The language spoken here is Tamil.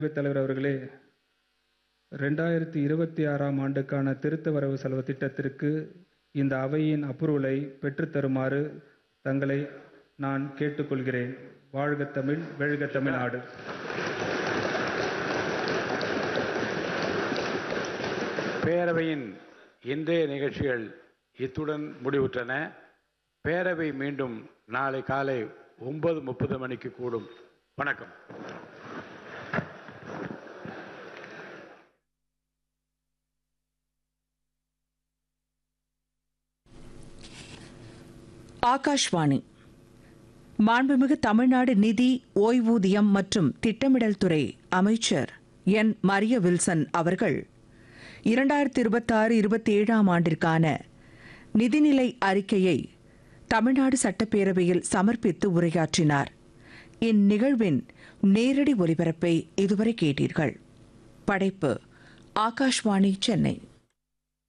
பேரவைத் தலைவர் அவர்களே ரெண்டாயிரத்தி இருபத்தி ஆறாம் ஆண்டுக்கான திருத்த வரவு செலவு திட்டத்திற்கு இந்த அவையின் அப்ரூவலை பெற்றுத்தருமாறு தங்களை நான் கேட்டுக்கொள்கிறேன் வாழ்க தமிழ் வெல்க தமிழ்நாடு பேரவையின் இன்றைய நிகழ்ச்சிகள் இத்துடன் முடிவுற்றன பேரவை மீண்டும் நாளை காலை ஒன்பது முப்பது மணிக்கு கூடும் வணக்கம் ஆகாஷ்வாணி மாண்புமிகு தமிழ்நாடு நிதி ஓய்வூதியம் மற்றும் திட்டமிடல் துறை அமைச்சர் என் மரிய வில்சன் அவர்கள் இரண்டாயிரத்தி இருபத்தாறு இருபத்தி ஏழாம் ஆண்டிற்கான நிதிநிலை அறிக்கையை தமிழ்நாடு சட்டப்பேரவையில் சமர்ப்பித்து உரையாற்றினார் இந்நிகழ்வின் நேரடி ஒலிபரப்பை இதுவரை கேட்டீர்கள் படைப்பு ஆகாஷ்வாணி சென்னை